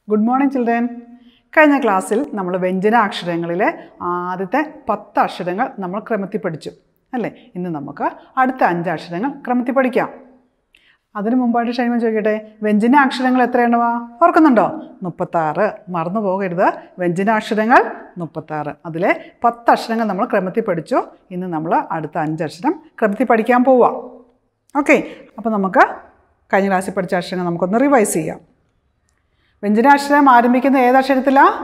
Good morning children കഴിഞ്ഞ ക്ലാസ്സിൽ നമ്മൾ വ്യഞ്ജനാക്ഷരങ്ങളിലെ ആദ്യത്തെ പത്ത് അക്ഷരങ്ങൾ നമ്മൾ ക്രമത്തിൽ പഠിച്ചു അല്ലേ ഇന്ന് നമുക്ക് അടുത്ത അഞ്ച് അക്ഷരങ്ങൾ ക്രമത്തിൽ പഠിക്കാം അതിനു മുമ്പായിട്ട് ഷൈമൻ ചോദിക്കട്ടെ വ്യഞ്ജനാക്ഷരങ്ങൾ എത്രയാണവാ ഓർക്കുന്നുണ്ടോ മുപ്പത്താറ് മറന്നു പോകരുത് വ്യഞ്ജനാക്ഷരങ്ങൾ മുപ്പത്താറ് അതിലെ പത്ത് അക്ഷരങ്ങൾ നമ്മൾ ക്രമത്തിൽ പഠിച്ചു ഇന്ന് നമ്മൾ അടുത്ത അഞ്ച് അക്ഷരം ക്രമത്തിൽ പഠിക്കാൻ പോവാം ഓക്കെ അപ്പോൾ നമുക്ക് കഴിഞ്ഞ ക്ലാസ്സിൽ പഠിച്ച അക്ഷരങ്ങൾ നമുക്കൊന്ന് റിവൈസ് ചെയ്യാം വ്യഞ്ജനാക്ഷരം ആരംഭിക്കുന്ന ഏതക്ഷരത്തിലാണ്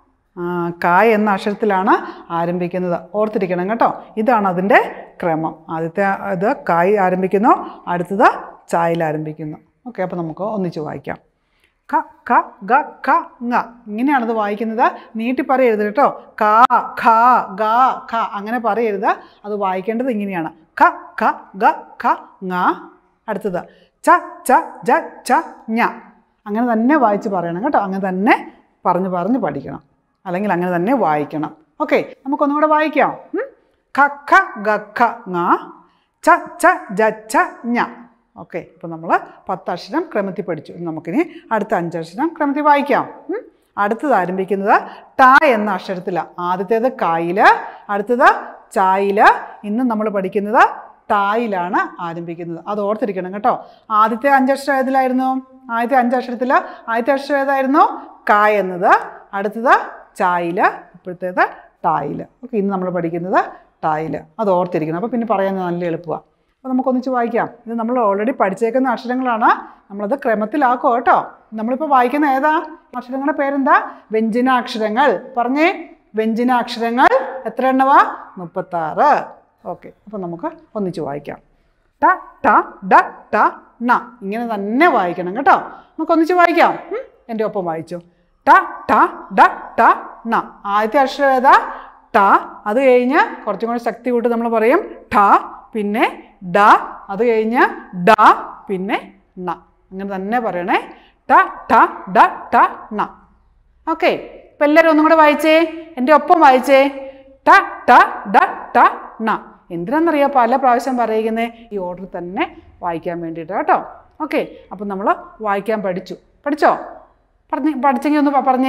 ക എന്ന അക്ഷരത്തിലാണ് ആരംഭിക്കുന്നത് ഓർത്തിരിക്കണം കേട്ടോ ഇതാണ് അതിൻ്റെ ക്രമം ആദ്യത്തെ ഇത് കായ് ആരംഭിക്കുന്നു അടുത്തത് ചായയിൽ ആരംഭിക്കുന്നു ഓക്കെ അപ്പോൾ നമുക്ക് ഒന്നിച്ച് വായിക്കാം ക ക ഗ ക ങ ഇങ്ങനെയാണത് വായിക്കുന്നത് നീട്ടി പറയരുത് കേട്ടോ ക ഖ ഗ ഖ അങ്ങനെ പറയരുത് അത് വായിക്കേണ്ടത് ഇങ്ങനെയാണ് ക ക ഗ ഖ ങ അടുത്തത് ച ച ജ ച ഞ അങ്ങനെ തന്നെ വായിച്ച് പറയണം കേട്ടോ അങ്ങനെ തന്നെ പറഞ്ഞ് പറഞ്ഞ് പഠിക്കണം അല്ലെങ്കിൽ അങ്ങനെ തന്നെ വായിക്കണം ഓക്കെ നമുക്കൊന്നും കൂടെ വായിക്കാം ഉം? ഖ ഖ ഗ ഖ ങ ച ച ജ ച ഞ ഓക്കെ ഇപ്പോൾ നമ്മൾ പത്തക്ഷരം ക്രമത്തിൽ പഠിച്ചു ഇനി നമുക്കിനി അടുത്ത അഞ്ചക്ഷരം ക്രമത്തിൽ വായിക്കാം ഉം? അടുത്തത് ആരംഭിക്കുന്നത് ട എന്ന അക്ഷരത്തിലാണ് ആദ്യത്തേത് കായിൽ അടുത്തത് ചായിൽ ഇന്ന് നമ്മൾ പഠിക്കുന്നത് ടായിലാണ് ആരംഭിക്കുന്നത് അത് ഓർത്തിരിക്കണം കേട്ടോ ആദ്യത്തെ അഞ്ചക്ഷരം ഏതിലായിരുന്നു ആദ്യത്തെ അഞ്ചക്ഷരത്തിൽ ആദ്യത്തെ അക്ഷരം ഏതായിരുന്നു കാ എന്നത് അടുത്തത് ചായിൽ ഇപ്പോഴത്തേത് ടായിൽ ഓക്കെ ഇന്ന് നമ്മൾ പഠിക്കുന്നത് ടായിൽ അത് ഓർത്തിരിക്കണം അപ്പോൾ പിന്നെ പറയാൻ നല്ല എളുപ്പമാണ് അപ്പോൾ നമുക്കൊന്നിച്ച് വായിക്കാം ഇത് നമ്മൾ ഓൾറെഡി പഠിച്ചേക്കുന്ന അക്ഷരങ്ങളാണ് നമ്മളത് ക്രമത്തിലാക്കും കേട്ടോ നമ്മളിപ്പോൾ വായിക്കുന്ന ഏതാ അക്ഷരങ്ങളുടെ പേരെന്താ വ്യഞ്ജനാക്ഷരങ്ങൾ പറഞ്ഞേ വ്യഞ്ജനാക്ഷരങ്ങൾ എത്ര എണ്ണവാ മുപ്പത്താറ് ഓക്കെ അപ്പോൾ നമുക്ക് ഒന്നിച്ച് വായിക്കാം ട ട ഡ ട ണ ഇങ്ങനെ തന്നെ വായിക്കണം കേട്ടോ നമുക്ക് ഒന്നിച്ച് വായിക്കാം ഉം? എൻ്റെ ഒപ്പം വായിച്ചു ട ട ഡ ട ണ ആദ്യത്തെ അക്ഷരം ഏതാ ട അത് കഴിഞ്ഞ് കുറച്ചും കൂടി ശക്തി കൂട്ടി നമ്മൾ പറയും ട പിന്നെ ഡ അത് കഴിഞ്ഞ് ഡ പിന്നെ ണ അങ്ങനെ തന്നെ പറയണേ ട ട ഡ ട ണ ഓക്കെ ഇപ്പം എല്ലാവരും ഒന്നും കൂടെ വായിച്ചേ എൻ്റെ ഒപ്പം വായിച്ചേ ട ട ഡ ട ണ എന്തിനാണെന്നറിയാം പല പ്രാവശ്യം പറയുന്നത് ഈ ഓർഡർ തന്നെ വായിക്കാൻ വേണ്ടിയിട്ട് കേട്ടോ ഓക്കെ അപ്പം നമ്മൾ വായിക്കാൻ പഠിച്ചു പഠിച്ചോ പറഞ്ഞ് പഠിച്ചെങ്കിൽ ഒന്ന് പ- പറഞ്ഞേ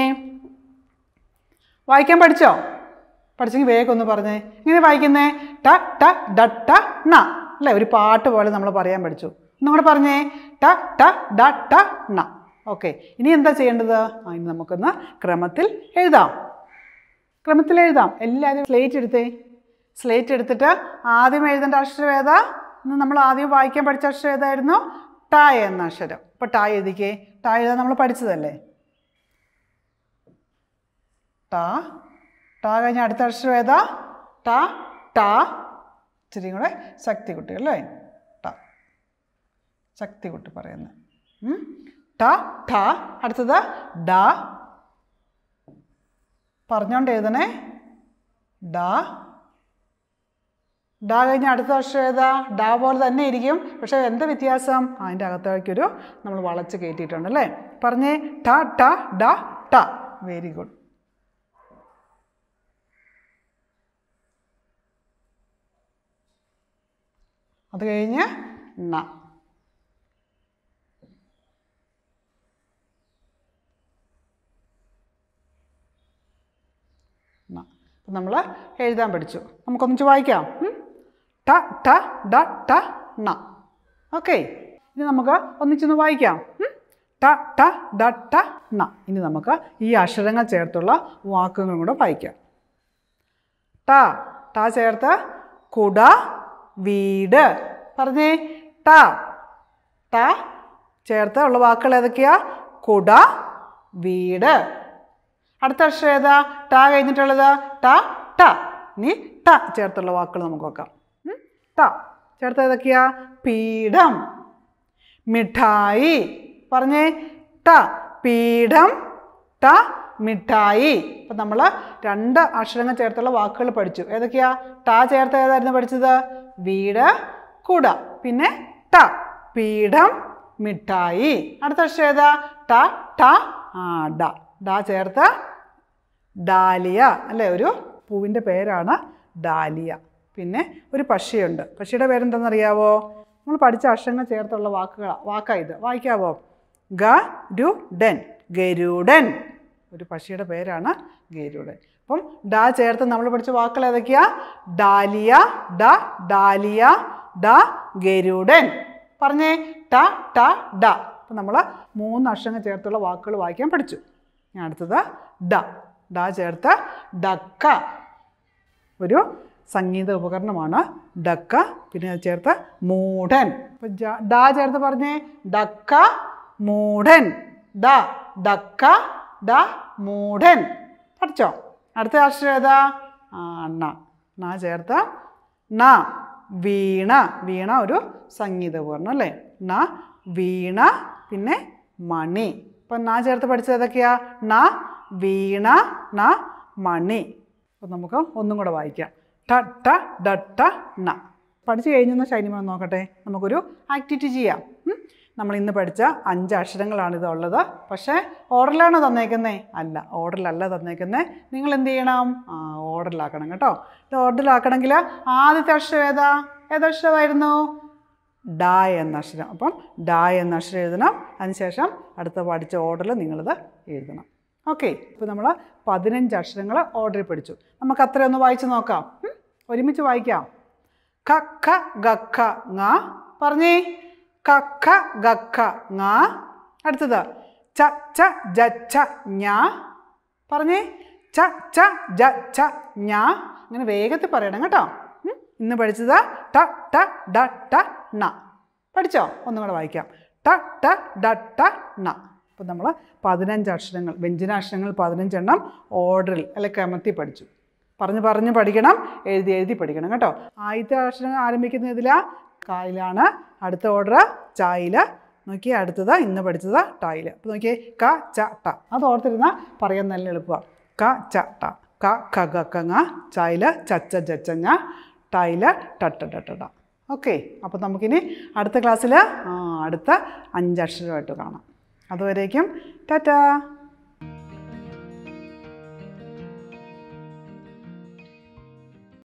വായിക്കാൻ പഠിച്ചോ പഠിച്ചെങ്കിൽ വേഗം ഒന്ന് പറഞ്ഞേ ഇങ്ങനെ വായിക്കുന്നേ ട ട ഡ ട ണ അല്ലേ ഒരു പാട്ട് പോലെ നമ്മൾ പറയാൻ പഠിച്ചു ഒന്നും കൂടെ പറഞ്ഞേ ട ട ഡ ട ണ ഓക്കെ ഇനി എന്താ ചെയ്യേണ്ടത് ആ ഇനി നമുക്കൊന്ന് ക്രമത്തിൽ എഴുതാം ക്രമത്തിൽ എഴുതാം എല്ലാവരും സ്ലേറ്റ് എടുത്തേ സ്ലേറ്റ് എടുത്തിട്ട് ആദ്യം എഴുതേണ്ട അക്ഷരം ഏതാ ഇന്ന് നമ്മൾ ആദ്യം വായിക്കാൻ പഠിച്ച അക്ഷരം ഏതായിരുന്നു ട എന്ന അക്ഷരം ഇപ്പോൾ ട എഴുതിക്കേ ട എഴുതാൻ നമ്മൾ പഠിച്ചതല്ലേ ട ട കഴിഞ്ഞ അടുത്ത അക്ഷരം ഏതാ ട ട ഇച്ചിരി കൂടെ ശക്തി കുട്ടി അല്ലേ ട ശക്തി കുട്ടി പറയുന്നത് ഉം. ട ട അടുത്തത് ഡ പറഞ്ഞോണ്ട് എഴുതണേ ഡ ഡ കഴിഞ്ഞ അടുത്ത അക്ഷരം ഏതാ ഡ പോലെ തന്നെ ഇരിക്കും പക്ഷേ എന്താ വ്യത്യാസം അതിൻ്റെ അകത്തേക്കൊരു നമ്മൾ വളച്ച് കയറ്റിയിട്ടുണ്ട് അല്ലേ പറഞ്ഞേ ട ട ഡ ട വെരി ഗുഡ് അത് കഴിഞ്ഞ് ണ അപ്പം നമ്മൾ എഴുതാൻ പഠിച്ചു നമുക്കൊന്നിച്ച് വായിക്കാം ഉം? ട ട ഡ ട ണ ഓക്കെ ഇനി നമുക്ക് ഒന്നിച്ചൊന്ന് വായിക്കാം ഉം? ട ട ഡ ട ണ ഇനി നമുക്ക് ഈ അക്ഷരങ്ങൾ ചേർത്തുള്ള വാക്കുകളും കൂടെ വായിക്കാം ട ട ചേർത്ത് കുട വീട് പറഞ്ഞേ ട ട ചേർത്ത് ഉള്ള വാക്കുകൾ ഏതൊക്കെയാ കുട വീട് അടുത്ത അക്ഷരം ഏതാ ട കഴിഞ്ഞിട്ടുള്ളത് ട ട നീ ട ചേർത്തുള്ള വാക്കുകൾ നമുക്ക് നോക്കാം ഉം? ട ചേർത്ത് ഏതൊക്കെയാ പീഠം മിഠായി പറഞ്ഞേ ട പീഠം ട മിഠായി അപ്പം നമ്മൾ രണ്ട് അക്ഷരങ്ങൾ ചേർത്തുള്ള വാക്കുകൾ പഠിച്ചു ഏതൊക്കെയാ ട ചേർത്ത് ഏതായിരുന്നു പഠിച്ചത് വീട് കുട പിന്നെ ട പീഠം മിഠായി അടുത്ത അക്ഷരം ഏതാ ട ട ആ ഡ ഡ ചേർത്ത് ഡാലിയ അല്ലേ ഒരു പൂവിൻ്റെ പേരാണ് ഡാലിയ പിന്നെ ഒരു പക്ഷിയുണ്ട് പക്ഷിയുടെ പേരെന്താണെന്നറിയാവോ നമ്മൾ പഠിച്ച അക്ഷരങ്ങൾ ചേർത്തുള്ള വാക്കുകളാണ് വാക്കാ ഇത് വായിക്കാവോ ഗ രു ഡെൻ ഗരുഡൻ ഒരു പക്ഷിയുടെ പേരാണ് ഗരുഡൻ അപ്പം ഡ ചേർത്ത് നമ്മൾ പഠിച്ച വാക്കുകൾ ഏതൊക്കെയാ ഡാലിയ ഡ ഡാലിയ ഡ ഗരുഡൻ പറഞ്ഞേ ട ട ഡ അപ്പം നമ്മൾ മൂന്ന് അക്ഷരങ്ങൾ ചേർത്തുള്ള വാക്കുകൾ വായിക്കാൻ പഠിച്ചു ഇനി അടുത്തത് ഡ ഡ ചേർത്ത് ഡക്ക ഒരു സംഗീത ഉപകരണമാണ് ഡക്ക പിന്നെ അത് ചേർത്ത് മൂഢൻ അപ്പം ജ- ഡ ചേർത്ത് പറഞ്ഞേ ഡക്ക മൂഢൻ ഡ ഡക്ക ഡ മൂഢൻ പഠിച്ചോ അടുത്ത അക്ഷരം ഏതാ ആ ണ ണ ചേർത്ത് ണ വീണ വീണ ഒരു സംഗീത ഉപകരണം അല്ലേ ണ വീണ പിന്നെ മണി അപ്പം ണ ചേർത്ത് പഠിച്ചത് ഏതൊക്കെയാ ണ വീണ ണ മണി അപ്പം നമുക്ക് ഒന്നും കൂടെ വായിക്കാം ട ട ഡ ട ണ പഠിച്ചു കഴിഞ്ഞെന്ന് ശൈനിമ നോക്കട്ടെ നമുക്കൊരു ആക്ടിവിറ്റി ചെയ്യാം ഉം? നമ്മൾ ഇന്ന് പഠിച്ച അഞ്ച് അക്ഷരങ്ങളാണ് ഇത് ഉള്ളത് പക്ഷേ ഓർഡറിലാണോ തന്നേക്കുന്നേ അല്ല ഓർഡറിലല്ല തന്നേക്കുന്നേ നിങ്ങൾ എന്ത് ചെയ്യണം ആ ഓർഡറിലാക്കണം കേട്ടോ ഇത് ഓർഡറിലാക്കണമെങ്കിൽ ആദ്യത്തെ അക്ഷരം ഏതാ ഏതക്ഷരമായിരുന്നു ഡ എന്ന അക്ഷരം അപ്പം ഡ എന്ന അക്ഷരം എഴുതണം അതിനുശേഷം അടുത്ത പഠിച്ച ഓർഡറിൽ നിങ്ങളിത് എഴുതണം ഓക്കെ ഇപ്പോൾ നമ്മൾ പതിനഞ്ച് അക്ഷരങ്ങൾ ഓർഡറിൽ പഠിച്ചു നമുക്ക് അത്രയൊന്ന് വായിച്ച് നോക്കാം ഉം? ഒരുമിച്ച് വായിക്കാം ക ഖ ഗ ഖ ങ പറഞ്ഞേ ക ഖ ഗ ഖ ങ അടുത്തത് ച ച ജ ഛ ഞ പറഞ്ഞേ ച ച ജ ഛ ഞ അങ്ങനെ വേഗത്തിൽ പറയണം കേട്ടോ ഉം? ഇന്ന് പഠിച്ചത് ട ട ഡ ട ണ പഠിച്ചോ ഒന്നും കൂടെ വായിക്കാം ട ട ഡ ട ണ അപ്പം നമ്മൾ പതിനഞ്ച് അക്ഷരങ്ങൾ വ്യഞ്ജനാക്ഷരങ്ങൾ പതിനഞ്ചെണ്ണം ഓർഡറിൽ അല്ലെ ക്രമത്തിൽ പഠിച്ചു പറഞ്ഞ് പറഞ്ഞ് പഠിക്കണം എഴുതി എഴുതി പഠിക്കണം കേട്ടോ ആദ്യത്തെ അക്ഷരം ആരംഭിക്കുന്ന ഇതിലാ കായിലാണ് അടുത്ത ഓർഡർ ചായില് നോക്കിയേ അടുത്തത് ഇന്ന് പഠിച്ചത് ടായില് അപ്പോൾ നോക്കിയേ ക ച ട അത് ഓർത്തിരുന്നാൽ പറയാൻ നല്ല എളുപ്പമാണ് ക ച ട ക ഖ ഗ ക ങ ചായില് ചച്ച ജച്ചഞ്ഞ ടായില് ടട്ട ടട്ട ട ഓക്കെ അപ്പോൾ നമുക്കിനി അടുത്ത ക്ലാസ്സിൽ അടുത്ത അഞ്ചക്ഷരമായിട്ട് കാണാം അതുവരേക്കും ടാറ്റാ